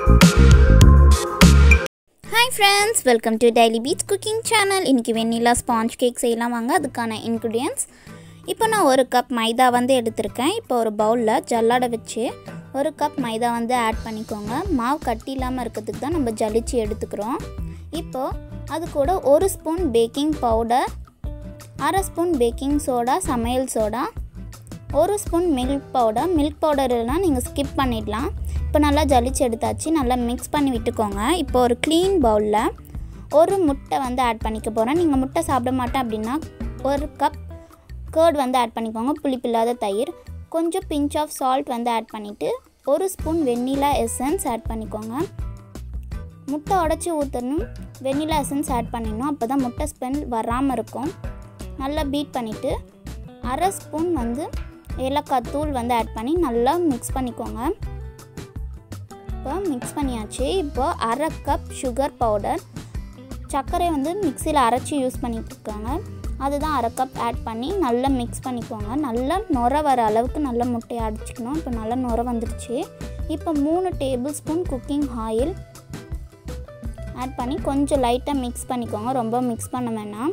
hi friends welcome to daily peach cooking channel இன்றைக்கி vanilla sponge cake செய்யலாம் வாங்க அதுக்கான இன்க்ரீடியன்ஸ் இப்போ நான் ஒரு கப் மைதா வந்து எடுத்திருக்கேன் இப்போ ஒரு பவுலில் ஜல்லாடை வச்சு ஒரு கப் மைதா வந்து ஆட் பண்ணிக்கோங்க மாவு கட்டி இல்லாமல் இருக்கிறதுக்கு தான் நம்ம ஜலிச்சு எடுத்துக்கிறோம் இப்போது அது கூட ஒரு ஸ்பூன் பேக்கிங் பவுடர் அரை ஸ்பூன் பேக்கிங் சோடா சமையல் சோடா ஒரு spoon milk powder milk powder இல்லைனா நீங்கள் ஸ்கிப் பண்ணிடலாம் இப்போ நல்லா ஜலிச்சு எடுத்தாச்சு நல்லா மிக்ஸ் பண்ணி விட்டுக்கோங்க இப்போ ஒரு க்ளீன் பவுலில் ஒரு முட்டை வந்து ஆட் பண்ணிக்க போகிறேன் நீங்கள் முட்டை சாப்பிட மாட்டேன் அப்படின்னா ஒரு கப் கேர்ட் வந்து ஆட் பண்ணிக்கோங்க புளிப்பில்லாத தயிர் கொஞ்சம் பிஞ்ச் ஆஃப் சால்ட் வந்து ஆட் பண்ணிவிட்டு ஒரு ஸ்பூன் வெண்ணிலா எசன்ஸ் ஆட் பண்ணிக்கோங்க முட்டை உடச்சி ஊற்றணும் வெண்ணிலா எசன்ஸ் ஆட் பண்ணிடணும் அப்போ தான் முட்டை ஸ்மெல் வராமல் இருக்கும் நல்லா பீட் பண்ணிவிட்டு அரை ஸ்பூன் வந்து ஏலக்காய் தூள் வந்து ஆட் பண்ணி நல்லா மிக்ஸ் பண்ணிக்கோங்க இப்போ மிக்ஸ் பண்ணியாச்சு இப்போ அரை கப் சுகர் பவுடர் சர்க்கரை வந்து மிக்சியில் அரைச்சி யூஸ் பண்ணிக்கோங்க அதுதான் அரை கப் ஆட் பண்ணி நல்லா மிக்ஸ் பண்ணிக்கோங்க நல்லா நுர வர அளவுக்கு நல்லா முட்டையை அடிச்சுக்கணும் இப்போ நல்லா நுர வந்துடுச்சு இப்போ மூணு tablespoon cooking oil add பண்ணி கொஞ்சம் லைட்டாக மிக்ஸ் பண்ணிக்கோங்க ரொம்ப மிக்ஸ் பண்ண வேணாம்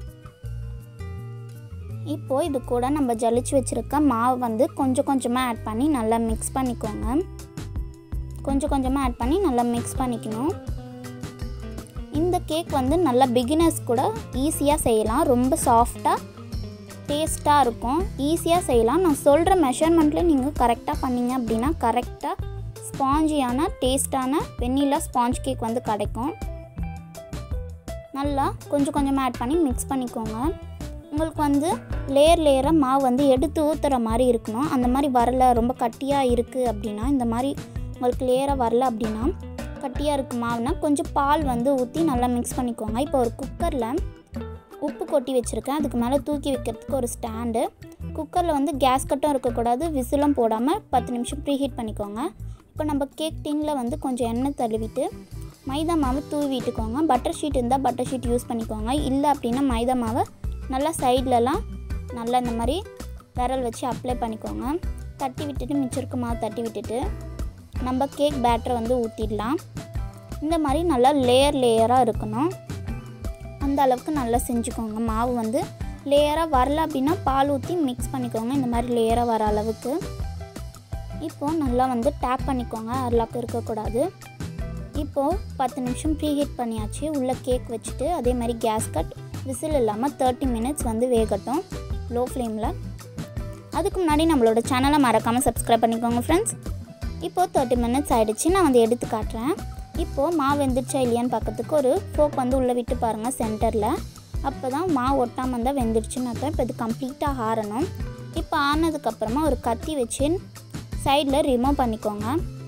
இப்போது இது கூட நம்ம ஜலிச்சு வச்சுருக்க மாவு வந்து கொஞ்சம் கொஞ்சமாக ஆட் பண்ணி நல்லா மிக்ஸ் பண்ணிக்கோங்க கொஞ்சம் கொஞ்சமாக ஆட் பண்ணி நல்லா மிக்ஸ் பண்ணிக்கணும் இந்த கேக் வந்து நல்லா பிகினர்ஸ் கூட ஈஸியாக செய்யலாம் ரொம்ப சாஃப்டாக டேஸ்ட்டாக இருக்கும் ஈஸியாக செய்யலாம் நான் சொல்கிற மெஷர்மெண்ட்டில் நீங்கள் கரெக்டாக பண்ணிங்க அப்படின்னா கரெக்டாக ஸ்பாஞ்சியான டேஸ்டான வெண்ணிலா ஸ்பாஞ்ச் கேக் வந்து கிடைக்கும் நல்லா கொஞ்சம் கொஞ்சமாக ஆட் பண்ணி மிக்ஸ் பண்ணிக்கோங்க உங்களுக்கு வந்து லேயர் லேயராக மாவு வந்து எடுத்து ஊற்றுற மாதிரி இருக்கணும் அந்த மாதிரி வரல ரொம்ப கட்டியாக இருக்குது அப்படின்னா இந்த மாதிரி உங்களுக்கு லேயராக வரல அப்படின்னா கட்டியாக இருக்கு மாவுனா கொஞ்சம் பால் வந்து ஊற்றி நல்லா மிக்ஸ் பண்ணிக்கோங்க இப்போ ஒரு குக்கரில் உப்பு கொட்டி வச்சுருக்கேன் அதுக்கு மேலே தூக்கி வைக்கிறதுக்கு ஒரு ஸ்டாண்டு குக்கரில் வந்து கேஸ் கட்டும் இருக்கக்கூடாது விசிலும் போடாமல் பத்து நிமிஷம் ப்ரீ ஹீட் பண்ணிக்கோங்க இப்போ நம்ம கேக் டின்னில் வந்து கொஞ்சம் எண்ணெய் தழுவிட்டு மைதா மாவு தூவி விட்டுக்கோங்க பட்டர் ஷீட் இருந்தால் பட்டர் ஷீட் யூஸ் பண்ணிக்கோங்க இல்லை அப்படின்னா மைதா மாவை நல்லா சைட்லலாம் நல்லா இந்த மாதிரி விரல் வச்சு அப்ளை பண்ணிக்கோங்க தட்டி விட்டுட்டு மிச்சருக்கு மாவு தட்டி விட்டுட்டு நம்ம கேக் பேட்டரை வந்து ஊற்றிடலாம் இந்த மாதிரி நல்லா லேயர் லேயராக இருக்கணும் அந்த அளவுக்கு நல்லா செஞ்சுக்கோங்க மாவு வந்து லேயராக வரல அப்படின்னா பால் ஊற்றி மிக்ஸ் பண்ணிக்கோங்க இந்த மாதிரி லேயராக வர அளவுக்கு இப்போது நல்லா வந்து டேப் பண்ணிக்கோங்க அருளாக்கு இருக்கக்கூடாது இப்போது பத்து நிமிஷம் ப்ரீ ஹீட் பண்ணியாச்சு உள்ளே கேக் வச்சுட்டு அதே மாதிரி கேஸ் கட் விசில் இல்லாமல் தேர்ட்டி மினிட்ஸ் வந்து வேகட்டும் லோ ஃப்ளேமில் அதுக்கு முன்னாடி நம்மளோட சேனலை மறக்காமல் சப்ஸ்கிரைப் பண்ணிக்கோங்க ஃப்ரெண்ட்ஸ் இப்போது தேர்ட்டி மினிட்ஸ் ஆகிடுச்சு நான் வந்து எடுத்து காட்டுறேன் இப்போது மாவு வெந்துருச்சா இல்லையான்னு பார்க்கறதுக்கு ஒரு ஃபோக் வந்து உள்ளே விட்டு பாருங்கள் சென்டரில் அப்போ தான் மாவு ஒட்டாமல் இருந்தால் வெந்துருச்சுன்னு அர்த்தம் இப்போ இது கம்ப்ளீட்டாக ஆறணும் இப்போ ஆனதுக்கப்புறமா ஒரு கத்தி வச்சு சைடில் ரிமூவ் பண்ணிக்கோங்க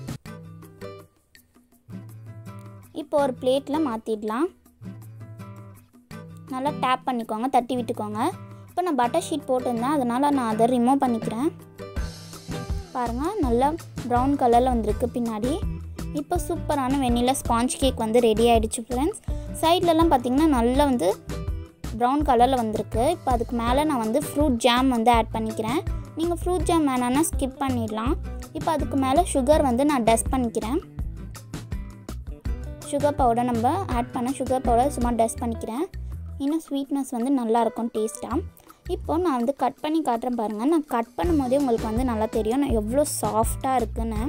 இப்போ ஒரு பிளேட்டில் மாற்றிடலாம் நல்லா டேப் பண்ணிக்கோங்க தட்டி விட்டுக்கோங்க இப்போ நான் பட்டர் ஷீட் போட்டிருந்தேன் அதனால் நான் அதை ரிமூவ் பண்ணிக்கிறேன் பாருங்கள் நல்லா ப்ரௌன் கலரில் வந்திருக்கு பின்னாடி இப்போ சூப்பரான வெண்ணிலா ஸ்பாஞ்ச் கேக் வந்து ரெடி ஆகிடுச்சு ஃப்ரெண்ட்ஸ் சைட்லலாம் பார்த்திங்கன்னா நல்லா வந்து ப்ரௌன் கலரில் வந்திருக்கு இப்போ அதுக்கு மேலே நான் வந்து ஃப்ரூட் ஜாம் வந்து ஆட் பண்ணிக்கிறேன் நீங்கள் ஃப்ரூட் ஜாம் வேணான்னா ஸ்கிப் பண்ணிடலாம் இப்போ அதுக்கு மேலே சுகர் வந்து நான் டஸ்ட் பண்ணிக்கிறேன் சுகர் பவுடர் நம்ம ஆட் பண்ண சுகர் பவுடர் சும்மா டஸ்ட் பண்ணிக்கிறேன் இன்னும் ஸ்வீட்னஸ் வந்து நல்லாயிருக்கும் டேஸ்ட்டாக இப்போது நான் வந்து கட் பண்ணி காட்டுறேன் பாருங்கள் நான் கட் பண்ணும் போதே உங்களுக்கு வந்து நல்லா தெரியும் நான் எவ்வளோ சாஃப்டாக இருக்குன்னு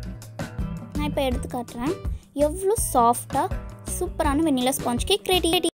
நான் இப்போ எடுத்து காட்டுறேன் எவ்வளோ சாஃப்டாக சூப்பரான வெண்ணிலா ஸ்பாஞ்ச் கேக் ரெடி